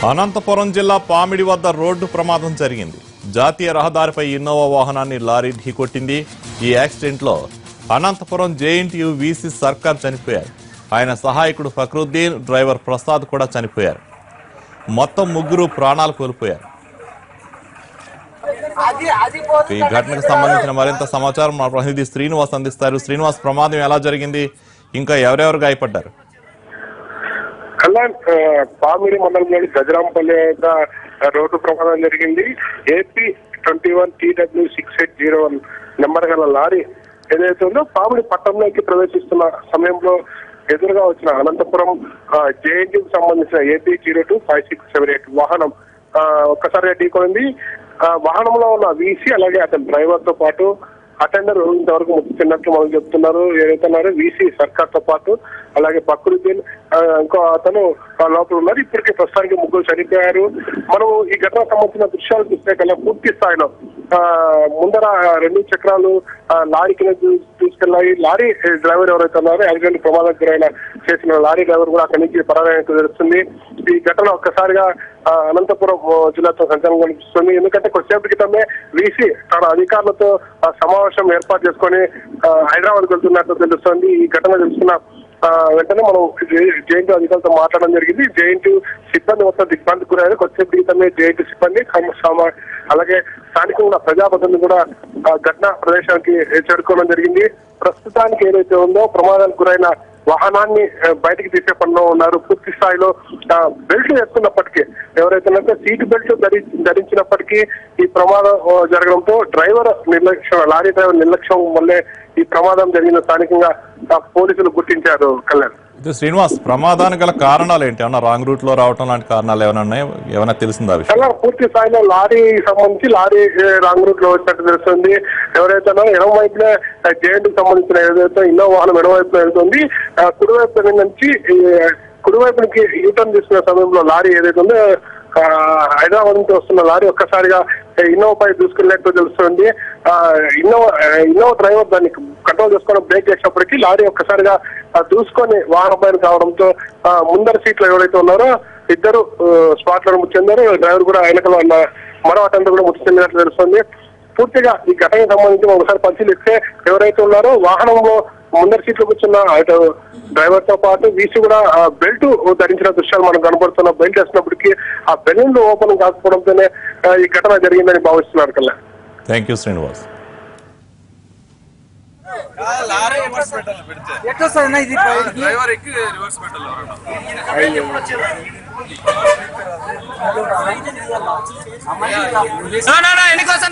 అనంతపురం జిల్లా పామిడి వద్ద రోడ్డు ప్రమాదం జరిగింది జాతీయ రహదారిపై ఇన్నోవా వాహనాన్ని లారీ ఢీకొట్టింది ఈ యాక్సిడెంట్లో అనంతపురం జేఎన్టీయు వీసీ సర్కార్ చనిపోయారు ఆయన సహాయకుడు ఫక్రుద్దీన్ డ్రైవర్ ప్రసాద్ కూడా చనిపోయారు మొత్తం ముగ్గురు ప్రాణాలు కోల్పోయారు ఈ ఘటనకు సంబంధించిన మరింత సమాచారం మా ప్రతినిధి శ్రీనివాస్ అందిస్తారు శ్రీనివాస్ ప్రమాదం ఎలా జరిగింది ఇంకా ఎవరెవరు గాయపడ్డారు కళ్యాణ్ ఆ, పామిడి మండలంలోని గజరాంపల్లి వద్ద రోడ్డు ప్రమాదం జరిగింది AP twenty one TW six eight zero one number గల లారీ ఏదైతే ఉందో పామిడి పట్టణంలోకి ప్రవేశిస్తున్న సమయంలో ఎదురుగా వచ్చిన అనంతపురం జేఎన్టీకి సంబంధించిన AP zero two five six seven eight వాహనం ఆ, ఒక్కసారిగా ఢీకొనింది ఆ, వాహనంలో ఉన్న వీసీ అలాగే అతని డ్రైవర్ తో పాటు అటెండర్ ఇంతవరకు మృతి చెందినట్లు మనం చెప్తున్నారు ఏదైతే ఉన్నారో వీసీ సర్కార్ తో పాటు అలాగే బక్రుద్దీన్ ఆ, ఇంకో అతను ఆ, లోపల ఉన్నారు ఇప్పటికే ప్రస్తుతానికి ముగ్గురు చనిపోయారు మనం ఈ ఘటనకు సంబంధించిన దృశ్యాలు చూస్తే కల్లా పూర్తి స్థాయిలో ఆ, ముందర రెండు చక్రాలు ఆ, లారీ కింద తీ- తీసుకెళ్లాయి లారీ డ్రైవర్ ఎవరైతే ఉన్నారో యాక్సిడెంట్ ప్రమాదం గురైన చేసిన లారీ డ్రైవర్ కూడా అక్కడి నుంచి పరారైనట్టు తెలుస్తుంది ఈ ఘటన ఒక్కసారిగా ఆ, అనంతపురం ఆ, జిల్లాతో సంచలనం కనిపిస్తుంది ఎందుకంటే కొద్దిసేపటి క్రితమే వీసీ తన అధికారులతో ఆ, సమావేశం ఏర్పాటు చేసుకొని ఆ, హైదరాబాద్ వెళ్తున్నట్టు తెలుస్తుంది ఈ ఘటన తెలుసుకున్న ఆ, వెంటనే మనం జేఎన్టీ అధికారులతో మాట్లాడడం జరిగింది జేఎన్టీ సిబ్బంది మొత్తం దిగ్భ్రాంతి గురయ్యారు కొద్దిసేపు క్రితమే జేఎన్టీ సిబ్బంది కమ- సమ- అలాగే స్థానికంగా ఉన్న ప్రజాప్రతినిధులు కూడా ఆ, ఘటన ప్రదేశానికి చేరుకోవడం జరిగింది ప్రస్తుతానికి ఏదైతే ఉందో ప్రమాదానికి గురైన వాహనాన్ని ఆ, బయటికి తీసే పనిలో ఉన్నారు పూర్తి స్థాయిలో ఆ, బెల్ట్ వేసుకున్నప్పటికీ ఎవరైతే ఉన్నారో సీట్ బెల్ట్ ధరి ధరించినప్పటికీ ఈ ప్రమాదం ఆ, జరగడంతో డ్రైవర్ నిర్లక్ష్యం లారీ డ్రైవర్ నిర్లక్ష్యం వల్లే ఈ ప్రమాదం జరిగిన స్థానికంగా ఆ, పోలీసులు గుర్తించారు కళ్యాణ్ ఇది శ్రీనివాస్ ప్రమాదానికి గల కారణాలు ఏంటి ఏమన్నా రాంగ్ రూట్ లో రావటం లాంటి కారణాలు ఏమైనా ఉన్నాయా ఏమైనా తెలిసిందా ఆ విషయం కళ్యాణ్ పూర్తి స్థాయిలో లారీ సంబంధించి లారీ ఏ, రాంగ్ రూట్ లో వచ్చినట్టు తెలుస్తుంది ఎవరైతే ఉన్నారో ఎడమ వైపున జేఎండ్కి సంబంధించిన ఏదైతే ఇన్నో వాహనం ఎడమ వైపున వెళ్తుంది ఆ, కుడివైపు నుంచి ఈ, కుడివైపునికి యూటర్న్ తీసుకునే సమయంలో లారీ ఏదైతే ఉందో ఆ, హైదరాబాద్ నుంచి వస్తున్న లారీ ఒక్కసారిగా ఇన్నోవా పై దూసుకెళ్ళినట్టు తెలుస్తుంది ఆ, ఇన్నోవా ఆ, ఇన్నోవా డ్రైవర్ దాన్ని కంట్రోల్ చేసుకొని బ్రేక్ చేసినప్పటికీ లారీ ఒక్కసారిగా ఆ, దూసుకొని వాహనం పైన కావడంతో ఆ, ముందర సీట్లో ఎవరైతే ఉన్నారో ఇద్దరు స్పాట్ లో మృతి చెందారు డ్రైవర్ కూడా వెనకలో ఉన్న మరో అటెండర్ కూడా మృతి చెందినట్లు తెలుస్తుంది పూర్తిగా ఈ ఘటనకు సంబంధించి ఒకసారి పరిశీలిస్తే ఎవరైతే ఉన్నారో వాహనంలో ముందర సీట్లో కూర్చున్న అటు డ్రైవర్ తో పాటు వీసీ కూడా ఆ బెల్ట్ ధరించిన దృశ్యాలు మనకు కనబడుతున్న బెల్ట్ వేసినప్పటికీ ఆ బెలూన్ ఓపెన్ కాకపోవడంతోనే ఆ, ఈ ఘటన జరిగిందని భావిస్తున్నారు కల్లా thank you Srinivas lorry reverse పెట్టాలి పెడితే ఎట్లా వస్తుంది అన్న ఇది బయటికి డ్రైవర్ ఎక్కి రివర్స్ పెట్టాలి నా, నా, నా, ఎన్నికోసం